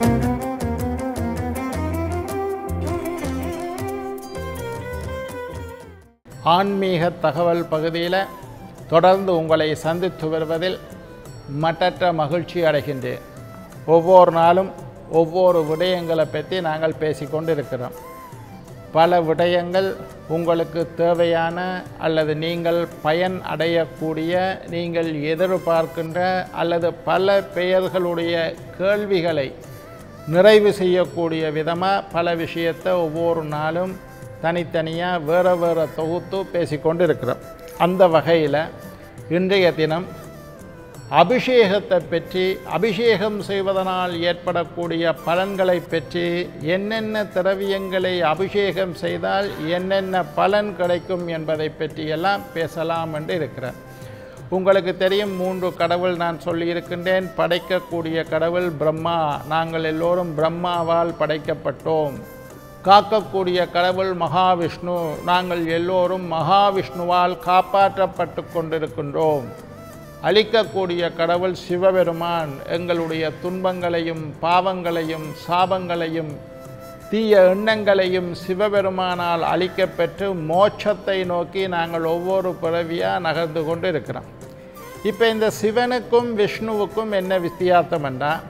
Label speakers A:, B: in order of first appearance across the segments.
A: ஆன்மீக தகவல் பகுதியில் தொடர்ந்து உங்களை சந்தித்து வருவதில் மட்டற்ற மகிழ்ச்சி அடைகின்றேன் ஒவ்வொரு நாளும் ஒவ்வொரு விடயங்களை பற்றி நாங்கள் பேசிக்கொண்டு இருக்கிறோம் பல விடயங்கள் உங்களுக்கு தேவையான அல்லது நீங்கள் பயன் அடையக்கூடிய நீங்கள் எதிர்பார்க்கின்ற அல்லது பல பெயர்களுடைய கேள்விகளை நிறைவு செய்யக்கூடிய விதமாக பல விஷயத்தை ஒவ்வொரு நாளும் தனித்தனியாக வேறு வேறு தொகுத்து பேசிக்கொண்டு இருக்கிறோம் அந்த வகையில் இன்றைய தினம் அபிஷேகத்தை பற்றி அபிஷேகம் செய்வதனால் ஏற்படக்கூடிய பலன்களை பற்றி என்னென்ன திரவியங்களை அபிஷேகம் செய்தால் என்னென்ன பலன் கிடைக்கும் என்பதை பற்றியெல்லாம் பேசலாம் என்று இருக்கிறேன் உங்களுக்கு தெரியும் மூன்று கடவுள் நான் சொல்லியிருக்கின்றேன் படைக்கக்கூடிய கடவுள் பிரம்மா நாங்கள் எல்லோரும் பிரம்மாவால் படைக்கப்பட்டோம் காக்கக்கூடிய கடவுள் மகாவிஷ்ணு நாங்கள் எல்லோரும் மகாவிஷ்ணுவால் காப்பாற்றப்பட்டு கொண்டிருக்கின்றோம் அழிக்கக்கூடிய கடவுள் சிவபெருமான் எங்களுடைய துன்பங்களையும் பாவங்களையும் சாபங்களையும் தீய எண்ணங்களையும் சிவபெருமானால் அழிக்கப்பெற்று மோட்சத்தை நோக்கி நாங்கள் ஒவ்வொரு பிறவியாக நகர்ந்து கொண்டு இருக்கிறோம் இப்போ இந்த சிவனுக்கும் விஷ்ணுவுக்கும் என்ன வித்தியாசம் என்றால்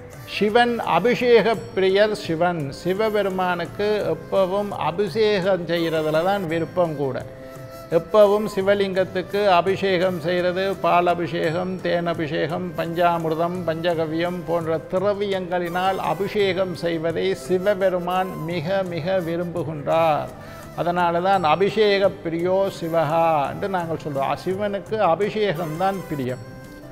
A: சிவன் அபிஷேக பிரியர் சிவன் சிவபெருமானுக்கு எப்பவும் அபிஷேகம் செய்கிறதுல தான் விருப்பம் கூட எப்பவும் சிவலிங்கத்துக்கு அபிஷேகம் செய்கிறது பால் அபிஷேகம் தேன் அபிஷேகம் பஞ்சாமிர்தம் பஞ்சகவியம் போன்ற திரவியங்களினால் அபிஷேகம் செய்வதை சிவபெருமான் மிக மிக விரும்புகின்றார் அதனால தான் அபிஷேக பிரியோ சிவகா என்று நாங்கள் சொல்கிறோம் சிவனுக்கு அபிஷேகம்தான் பிரியம்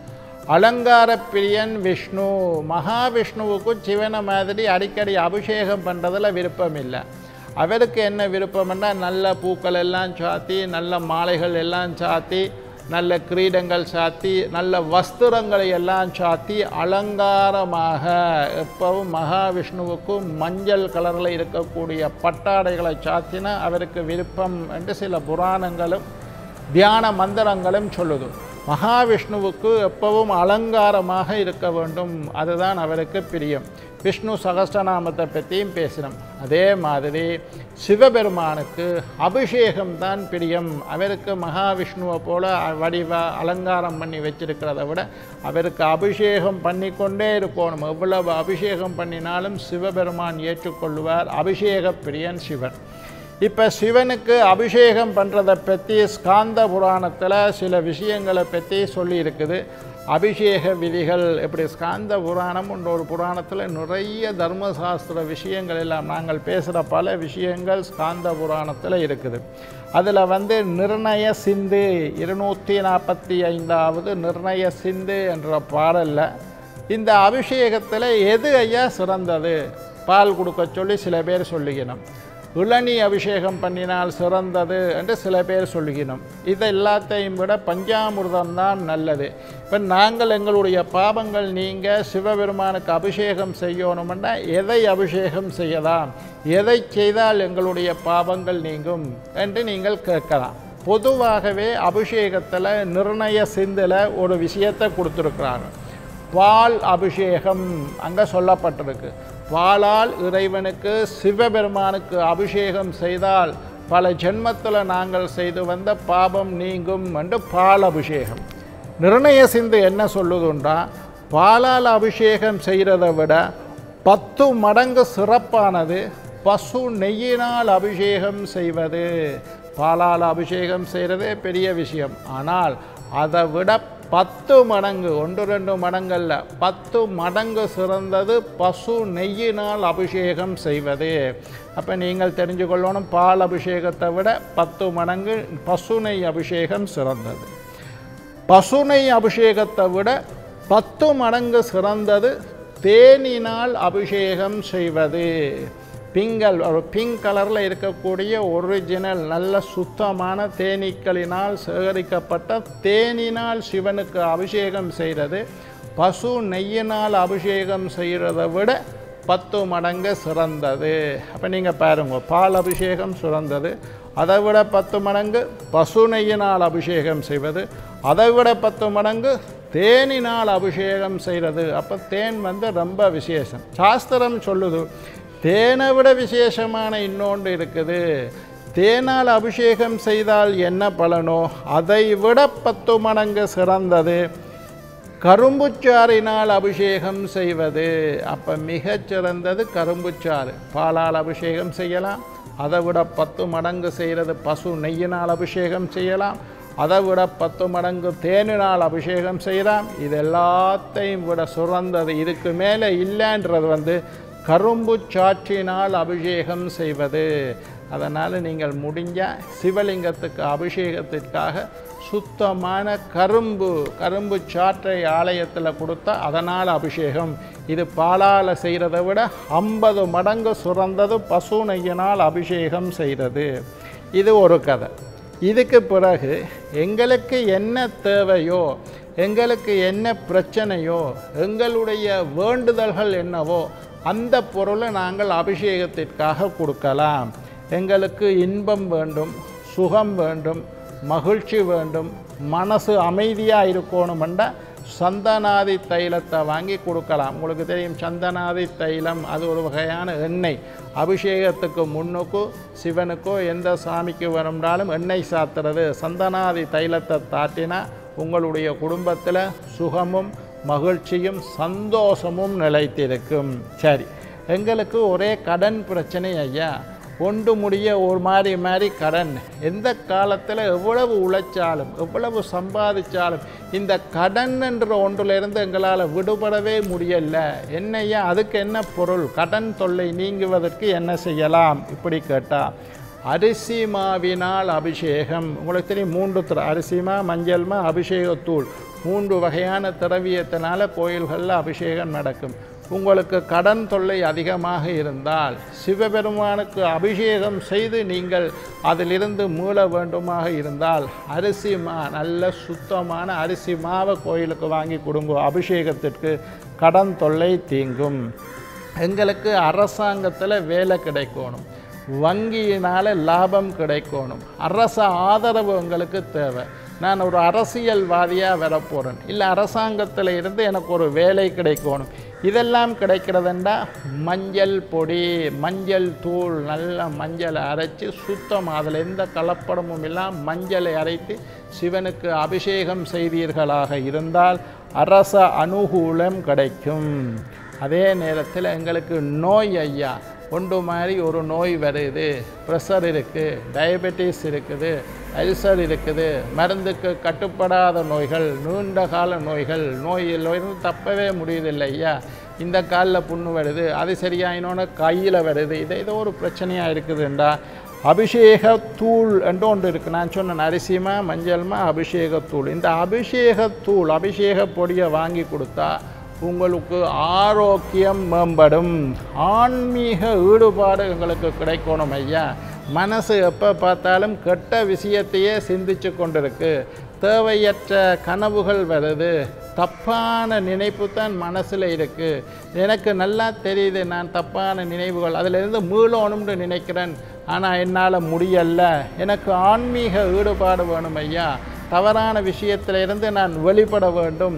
A: அலங்கார பிரியன் விஷ்ணு மகாவிஷ்ணுவுக்கும் சிவனை மாதிரி அடிக்கடி அபிஷேகம் பண்ணுறதுல விருப்பம் இல்லை அவருக்கு என்ன விருப்பம்னா நல்ல பூக்கள் எல்லாம் சாத்தி நல்ல மாலைகள் எல்லாம் சாத்தி நல்ல கிரீடங்கள் சாத்தி நல்ல வஸ்திரங்களை எல்லாம் சாத்தி அலங்காரமாக எப்பவும் மகாவிஷ்ணுவுக்கும் மஞ்சள் கலரில் இருக்கக்கூடிய பட்டாடைகளை சாத்தினா அவருக்கு விருப்பம் என்று சில புராணங்களும் தியான மந்திரங்களும் சொல்லுது மகாவிஷ்ணுவுக்கு எப்பவும் அலங்காரமாக இருக்க வேண்டும் அதுதான் அவருக்கு பிரியம் விஷ்ணு சகஸ்ரநாமத்தை பற்றியும் பேசினோம் அதே மாதிரி சிவபெருமானுக்கு அபிஷேகம் தான் பிரியம் அவருக்கு மகாவிஷ்ணுவை போல வடிவ அலங்காரம் பண்ணி வச்சிருக்கிறத விட அவருக்கு அபிஷேகம் பண்ணிக்கொண்டே இருக்கணும் எவ்வளவு அபிஷேகம் பண்ணினாலும் சிவபெருமான் ஏற்றுக்கொள்வார் அபிஷேக பிரியன் சிவன் இப்போ சிவனுக்கு அபிஷேகம் பண்ணுறதை பற்றி ஸ்காந்த புராணத்தில் சில விஷயங்களை பற்றி சொல்லியிருக்குது அபிஷேக விதிகள் எப்படி ஸ்காந்த புராணம் என்ற ஒரு புராணத்தில் நிறைய தர்மசாஸ்திர விஷயங்கள் எல்லாம் நாங்கள் பேசுகிற பல விஷயங்கள் ஸ்காந்த புராணத்தில் இருக்குது அதில் வந்து நிர்ணய சிந்து இருநூற்றி நாற்பத்தி ஐந்தாவது நிர்ணய சிந்து என்ற பாடலில் இந்த அபிஷேகத்தில் எது ஐயா சிறந்தது பால் கொடுக்க சொல்லி சில பேர் சொல்லிக்கணும் இளநீ அபிஷேகம் பண்ணினால் சிறந்தது என்று சில பேர் சொல்லுகிறோம் இது எல்லாத்தையும் விட பஞ்சாமிர்தம் தான் நல்லது இப்போ நாங்கள் எங்களுடைய பாவங்கள் நீங்க சிவபெருமானுக்கு அபிஷேகம் செய்யணும்னா எதை அபிஷேகம் செய்யலாம் எதை செய்தால் எங்களுடைய பாவங்கள் நீங்கும் என்று நீங்கள் கேட்கலாம் பொதுவாகவே அபிஷேகத்தில் நிர்ணய சிந்தில் ஒரு விஷயத்தை கொடுத்துருக்குறாங்க பால் அபிஷேகம் அங்கே சொல்லப்பட்டிருக்கு பாலால் இறைவனுக்கு சிவபெருமானுக்கு அபிஷேகம் செய்தால் பல ஜென்மத்தில் நாங்கள் செய்து வந்த பாபம் நீங்கும் என்று பால் அபிஷேகம் நிர்ணய சிந்து என்ன சொல்லுதுன்றா பாலால் அபிஷேகம் செய்கிறத விட பத்து மடங்கு சிறப்பானது பசு நெய்யினால் அபிஷேகம் செய்வது பாலால் அபிஷேகம் செய்கிறதே பெரிய விஷயம் ஆனால் அதை விட பத்து மடங்கு ஒன்று ரெண்டு மடங்கள்ல பத்து மடங்கு சிறந்தது பசு நெய்யினால் அபிஷேகம் செய்வது அப்போ நீங்கள் தெரிஞ்சு கொள்ளணும் பால் அபிஷேகத்தை விட பத்து மடங்கு பசு நெய் அபிஷேகம் சிறந்தது பசுனை அபிஷேகத்தை விட பத்து மடங்கு சிறந்தது தேனினால் அபிஷேகம் செய்வது பிங்கல் ஒரு பிங்க் கலரில் இருக்கக்கூடிய ஒரிஜினல் நல்ல சுத்தமான தேனீக்களினால் சேகரிக்கப்பட்ட தேனினால் சிவனுக்கு அபிஷேகம் செய்கிறது பசு நெய்யினால் அபிஷேகம் செய்கிறத விட பத்து மடங்கு சிறந்தது அப்போ நீங்கள் பாருங்க பால் அபிஷேகம் சிறந்தது அதை விட பத்து மடங்கு பசு நெய்யினால் அபிஷேகம் செய்வது அதை விட பத்து மடங்கு தேனினால் அபிஷேகம் செய்கிறது அப்போ தேன் வந்து ரொம்ப விசேஷம் சாஸ்திரம் சொல்லுது தேனை விட விசேஷமான இன்னொன்று இருக்குது தேனால் அபிஷேகம் செய்தால் என்ன பலனோ அதை விட பத்து மடங்கு சிறந்தது கரும்புச்சாறினால் அபிஷேகம் செய்வது அப்போ மிகச்சிறந்தது கரும்புச்சாறு பாலால் அபிஷேகம் செய்யலாம் அதை விட பத்து மடங்கு செய்கிறது பசு நெய்யினால் அபிஷேகம் செய்யலாம் அதை விட பத்து மடங்கு தேனினால் அபிஷேகம் செய்யலாம் இது எல்லாத்தையும் விட சிறந்தது இதுக்கு மேலே இல்லைன்றது வந்து கரும்பு சாற்றினால் அபிஷேகம் செய்வது அதனால் நீங்கள் முடிஞ்ச சிவலிங்கத்துக்கு அபிஷேகத்திற்காக சுத்தமான கரும்பு கரும்பு சாற்றை ஆலயத்தில் கொடுத்தா அதனால் அபிஷேகம் இது பாலால் செய்கிறத விட ஐம்பது மடங்கு சுரந்தது பசு நெய்யினால் அபிஷேகம் செய்கிறது இது ஒரு கதை இதுக்கு பிறகு எங்களுக்கு என்ன தேவையோ எங்களுக்கு என்ன பிரச்சனையோ எங்களுடைய வேண்டுதல்கள் என்னவோ அந்த பொருளை நாங்கள் அபிஷேகத்திற்காக கொடுக்கலாம் எங்களுக்கு இன்பம் வேண்டும் சுகம் வேண்டும் மகிழ்ச்சி வேண்டும் மனசு அமைதியாக இருக்கணுமெண்டா சந்தனாதி தைலத்தை வாங்கி கொடுக்கலாம் உங்களுக்கு தெரியும் சந்தனாதி தைலம் அது ஒரு வகையான எண்ணெய் அபிஷேகத்துக்கு முன்னுக்கோ சிவனுக்கோ எந்த சாமிக்கு வரும்னாலும் எண்ணெய் சாத்துறது சந்தனாதி தைலத்தை தாட்டினா உங்களுடைய குடும்பத்தில் சுகமும் மகிழ்ச்சியும் சந்தோஷமும் நிலைத்திருக்கும் சரி எங்களுக்கு ஒரே கடன் பிரச்சனை ஐயா கொண்டு முடிய ஒரு மாதிரி மாதிரி கடன் எந்த காலத்தில் எவ்வளவு உழைச்சாலும் எவ்வளவு சம்பாதிச்சாலும் இந்த கடன் என்ற ஒன்றிலிருந்து எங்களால் விடுபடவே முடியல என்னையா அதுக்கு என்ன பொருள் கடன் தொல்லை நீங்குவதற்கு என்ன செய்யலாம் இப்படி கேட்டால் அரிசி மாவினால் அபிஷேகம் உங்களுக்கு தெரியும் மூன்று திர அரிசிமா மஞ்சள்மா அபிஷேகத்தூள் மூன்று வகையான திரவியத்தினால கோயில்களில் அபிஷேகம் நடக்கும் உங்களுக்கு கடன் தொல்லை அதிகமாக இருந்தால் சிவபெருமானுக்கு அபிஷேகம் செய்து நீங்கள் அதிலிருந்து மீள வேண்டுமாக இருந்தால் அரிசி மா நல்ல சுத்தமான அரிசி மாவை கோயிலுக்கு வாங்கி கொடுங்க அபிஷேகத்திற்கு கடன் தொல்லை தீங்கும் எங்களுக்கு அரசாங்கத்தில் வேலை கிடைக்கணும் வங்கியினால் லாபம் கிடைக்கணும் அரச ஆதரவு எங்களுக்கு தேவை நான் ஒரு அரசியல்வாதியாக வரப்போகிறேன் இல்லை அரசாங்கத்தில் இருந்து எனக்கு ஒரு வேலை கிடைக்கணும் இதெல்லாம் கிடைக்கிறதுண்டா மஞ்சள் பொடி மஞ்சள் தூள் நல்ல மஞ்சளை அரைச்சி சுத்தமாக அதில் எந்த கலப்படமும் இல்லாமல் மஞ்சளை அரைத்து சிவனுக்கு அபிஷேகம் செய்தீர்களாக இருந்தால் அரச அனுகூலம் கிடைக்கும் அதே நேரத்தில் எங்களுக்கு நோய் ஐயா ஒன்று மாதிரி ஒரு நோய் வருது ப்ரெஷர் இருக்குது டயபெட்டிஸ் இருக்குது அல்சர் இருக்குது மருந்துக்கு கட்டுப்படாத நோய்கள் நீண்ட கால நோய்கள் நோயிலிருந்து தப்பவே முடியுதில்லை ஐயா இந்த காலில் புண்ணு வருது அது சரியாயினோன்னு கையில் வருது இது ஏதோ ஒரு பிரச்சனையாக இருக்குதுண்டா அபிஷேகத்தூள் என்று ஒன்று இருக்குது நான் சொன்னேன் அரிசிமா மஞ்சள்மா அபிஷேகத்தூள் இந்த அபிஷேகத்தூள் அபிஷேக பொடியை வாங்கி கொடுத்தா உங்களுக்கு ஆரோக்கியம் மேம்படும் ஆன்மீக ஈடுபாடு எங்களுக்கு கிடைக்கணும் ஐயா மனசு எப்போ பார்த்தாலும் கெட்ட விஷயத்தையே சிந்திச்சு கொண்டிருக்கு தேவையற்ற கனவுகள் வருது தப்பான நினைப்பு தான் மனசில் இருக்குது எனக்கு நல்லா தெரியுது நான் தப்பான நினைவுகள் அதிலிருந்து மீளணும்னு நினைக்கிறேன் ஆனால் என்னால் முடியல எனக்கு ஆன்மீக ஈடுபாடு வேணும் ஐயா தவறான விஷயத்தில் இருந்து நான் வெளிப்பட வேண்டும்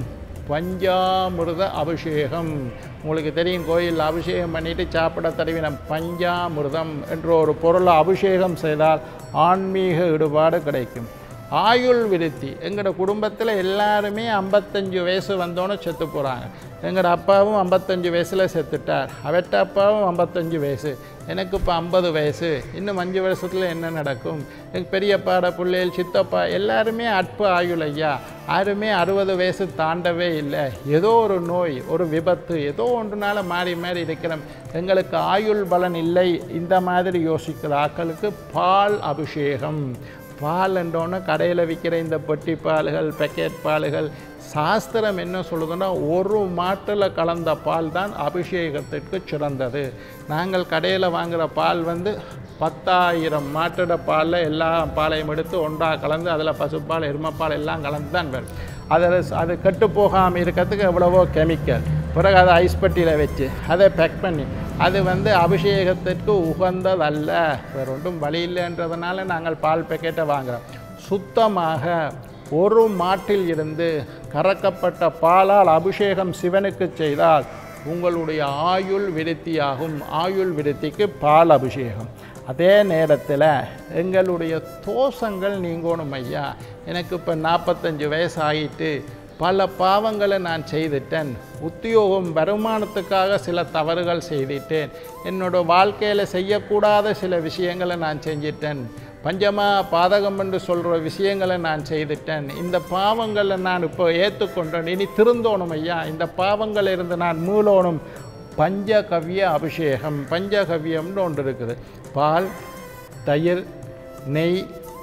A: பஞ்சாமிர்த அபிஷேகம் உங்களுக்கு தெரியும் கோயிலில் அபிஷேகம் பண்ணிட்டு சாப்பிட தடவினம் பஞ்சாமிர்தம் என்ற ஒரு பொருளை அபிஷேகம் செய்தால் ஆன்மீக ஈடுபாடு கிடைக்கும் ஆயுள் விருத்தி எங்களோட குடும்பத்தில் எல்லாருமே ஐம்பத்தஞ்சு வயசு வந்தோன்னே செத்து போகிறாங்க எங்களோட அப்பாவும் ஐம்பத்தஞ்சு வயசில் செத்துட்டார் அவட்ட அப்பாவும் ஐம்பத்தஞ்சு வயசு எனக்கு இப்போ ஐம்பது வயசு இன்னும் அஞ்சு வருஷத்தில் என்ன நடக்கும் எங்கள் பெரியப்பாட பிள்ளைகள் சித்தப்பா எல்லாருமே அற்ப ஆயுள் ஐயா யாருமே அறுபது வயசு தாண்டவே இல்லை ஏதோ ஒரு நோய் ஒரு விபத்து ஏதோ ஒன்றுனால மாறி மாறி இருக்கிறோம் எங்களுக்கு ஆயுள் பலன் இல்லை இந்த மாதிரி யோசிக்கிற ஆக்களுக்கு பால் அபிஷேகம் பால் என்றோன்னு கடையில் விற்கிற இந்த பெட்டி பால்கள் பேக்கெட் பால்கள் சாஸ்திரம் என்ன சொல்லுதுன்னா ஒரு மாட்டில் கலந்த பால் தான் அபிஷேகத்திற்கு சிறந்தது நாங்கள் கடையில் வாங்குகிற பால் வந்து பத்தாயிரம் மாட்டோட பாலில் எல்லா பாலையும் எடுத்து ஒன்றாக கலந்து அதில் பசுப்பால் எருமைப்பால் எல்லாம் கலந்து தான் வரும் அதில் அது கெட்டு போகாமல் இருக்கிறதுக்கு எவ்வளவோ கெமிக்கல் பிறகு அதை ஐஸ் பெட்டியில் வச்சு அதை பேக் பண்ணி அது வந்து அபிஷேகத்திற்கு உகந்ததல்ல வேறு ஒன்றும் வழி இல்லைன்றதுனால நாங்கள் பால் பேக்கெட்டை வாங்குகிறோம் சுத்தமாக ஒரு மாட்டில் இருந்து கறக்கப்பட்ட பாலால் அபிஷேகம் சிவனுக்கு செய்தால் உங்களுடைய ஆயுள் விருத்தியாகும் ஆயுள் விருத்திக்கு பால் அபிஷேகம் அதே நேரத்தில் எங்களுடைய தோஷங்கள் நீங்கணும் ஐயா எனக்கு இப்போ நாற்பத்தஞ்சு வயசு ஆகிட்டு பல பாவங்களை நான் செய்துட்டேன் உத்தியோகம் வருமானத்துக்காக சில தவறுகள் செய்துட்டேன் என்னோட வாழ்க்கையில் செய்யக்கூடாத சில விஷயங்களை நான் செஞ்சிட்டேன் பஞ்சமா பாதகம் என்று சொல்கிற விஷயங்களை நான் செய்துட்டேன் இந்த பாவங்களை நான் இப்போ ஏற்றுக்கொண்டேன் இனி திருந்தோணும் ஐயா இந்த பாவங்கள் இருந்து நான் மீளோணும் பஞ்சகவ்ய அபிஷேகம் பஞ்சகவ்யம்னு ஒன்று இருக்குது பால் தயிர் நெய்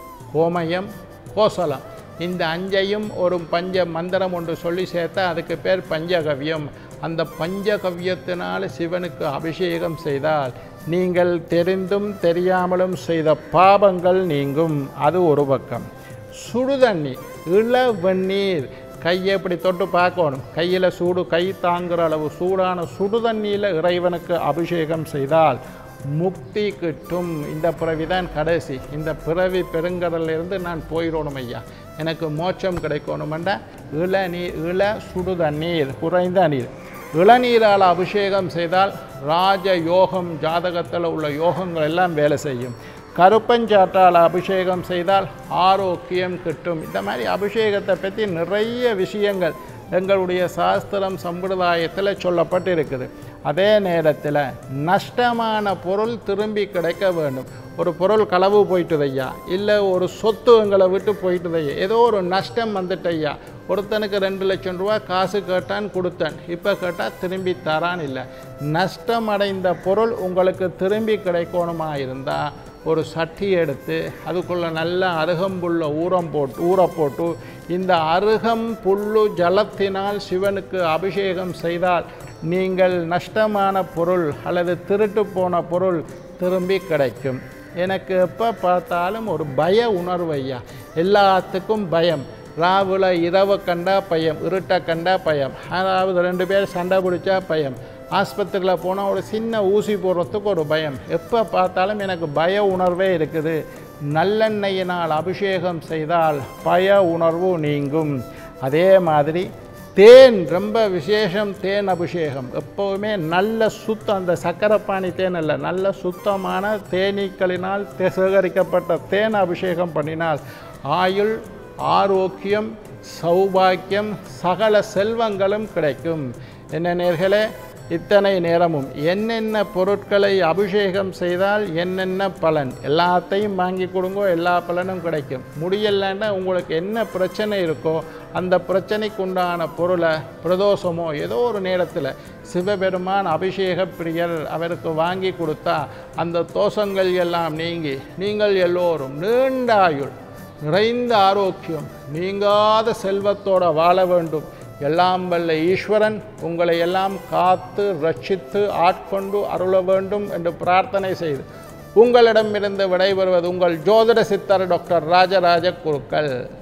A: கோமயம் கோசலம் இந்த அஞ்சையும் ஒரு பஞ்ச மந்திரம் ஒன்று சொல்லி சேர்த்தா அதுக்கு பேர் பஞ்சகவ்யம் அந்த பஞ்சகவ்யத்தினால் சிவனுக்கு அபிஷேகம் செய்தால் நீங்கள் தெரிந்தும் தெரியாமலும் செய்த பாவங்கள் நீங்கும் அது ஒரு பக்கம் சுடுதண்ணி இள வெந்நீர் கையை இப்படி தொட்டு பார்க்கணும் கையில் சூடு கை தாங்குற அளவு சூடான சுடுதண்ணியில் இறைவனுக்கு அபிஷேகம் செய்தால் முக்தி கிட்டும் இந்த பிறவி தான் கடைசி இந்த பிறவி பெருங்கடலிருந்து நான் போயிடணும் ஐயா எனக்கு மோட்சம் கிடைக்கணுமெண்டா இளநீர் இள சுடுதண்ணீர் குறைந்த நீர் இளநீரால் அபிஷேகம் செய்தால் ராஜ யோகம் ஜாதகத்தில் உள்ள யோகங்கள் எல்லாம் வேலை செய்யும் கருப்பஞ்சாற்றால் அபிஷேகம் செய்தால் ஆரோக்கியம் கிட்டும் இந்த மாதிரி அபிஷேகத்தை பற்றி நிறைய விஷயங்கள் எங்களுடைய சாஸ்திரம் சம்பிரதாயத்தில் சொல்லப்பட்டிருக்குது அதே நேரத்தில் நஷ்டமான பொருள் திரும்பி கிடைக்க வேண்டும் ஒரு பொருள் களவு போயிட்டுதையா இல்லை ஒரு சொத்து எங்களை விட்டு போயிட்டுதையா ஏதோ ஒரு நஷ்டம் வந்துட்டையா ஒருத்தனுக்கு ரெண்டு லட்சம் ரூபா காசு கேட்டான் கொடுத்தேன் இப்போ கேட்டால் திரும்பி தரான் இல்லை நஷ்டம் அடைந்த பொருள் உங்களுக்கு திரும்பி கிடைக்கணுமா இருந்தால் ஒரு சட்டி எடுத்து அதுக்குள்ளே நல்ல அருகம்புல்ல ஊறம் போட்டு ஊற போட்டு இந்த அருகம் புல்லு ஜலத்தினால் சிவனுக்கு அபிஷேகம் செய்தால் நீங்கள் நஷ்டமான பொருள் அல்லது திருட்டு போன பொருள் திரும்பி கிடைக்கும் எனக்கு எப்போ பார்த்தாலும் ஒரு பய உணர்வு ஐயா எல்லாத்துக்கும் பயம் ராவில் இரவு கண்டா பயம் இருட்டை கண்டா பயம் அதாவது ரெண்டு பேர் சண்டை பிடிச்சா பயம் ஆஸ்பத்திரியில் போனால் ஒரு சின்ன ஊசி போடுறதுக்கு ஒரு பயம் எப்போ பார்த்தாலும் எனக்கு பய உணர்வே இருக்குது நல்லெண்ணெயினால் அபிஷேகம் செய்தால் பய உணர்வு நீங்கும் அதே மாதிரி தேன் ரொம்ப விசேஷம் தேன் அபிஷேகம் எப்போவுமே நல்ல சுத்தம் அந்த சக்கரைப்பானி தேன் அல்ல நல்ல சுத்தமான தேனீக்களினால் தே- சேகரிக்கப்பட்ட தேன் அபிஷேகம் பண்ணினால் ஆயுள் ஆரோக்கியம் சௌபாக்கியம் சகல செல்வங்களும் கிடைக்கும் என்ன நேர்களே இத்தனை நேரமும் என்னென்ன பொருட்களை அபிஷேகம் செய்தால் என்னென்ன பலன் எல்லாத்தையும் வாங்கி கொடுங்கோ எல்லா பலனும் கிடைக்கும் முடியலைன்னா உங்களுக்கு என்ன பிரச்சனை இருக்கோ அந்த பிரச்சனைக்கு உண்டான பொருளை பிரதோஷமோ ஏதோ ஒரு நேரத்தில் சிவபெருமான் அபிஷேக பிரியர் அவருக்கு வாங்கி கொடுத்தா அந்த தோஷங்கள் எல்லாம் நீங்கி நீங்கள் எல்லோரும் நீண்ட ஆயுள் நிறைந்த ஆரோக்கியம் நீங்காத செல்வத்தோட வாழ வேண்டும் எல்லாம் வல்ல ஈஸ்வரன் உங்களை எல்லாம் காத்து ரட்சித்து ஆட்கொண்டு அருள வேண்டும் என்று பிரார்த்தனை செய்து உங்களிடமிருந்து விடைபெறுவது உங்கள் ஜோதிட சித்தர் டாக்டர் ராஜராஜ குருக்கள்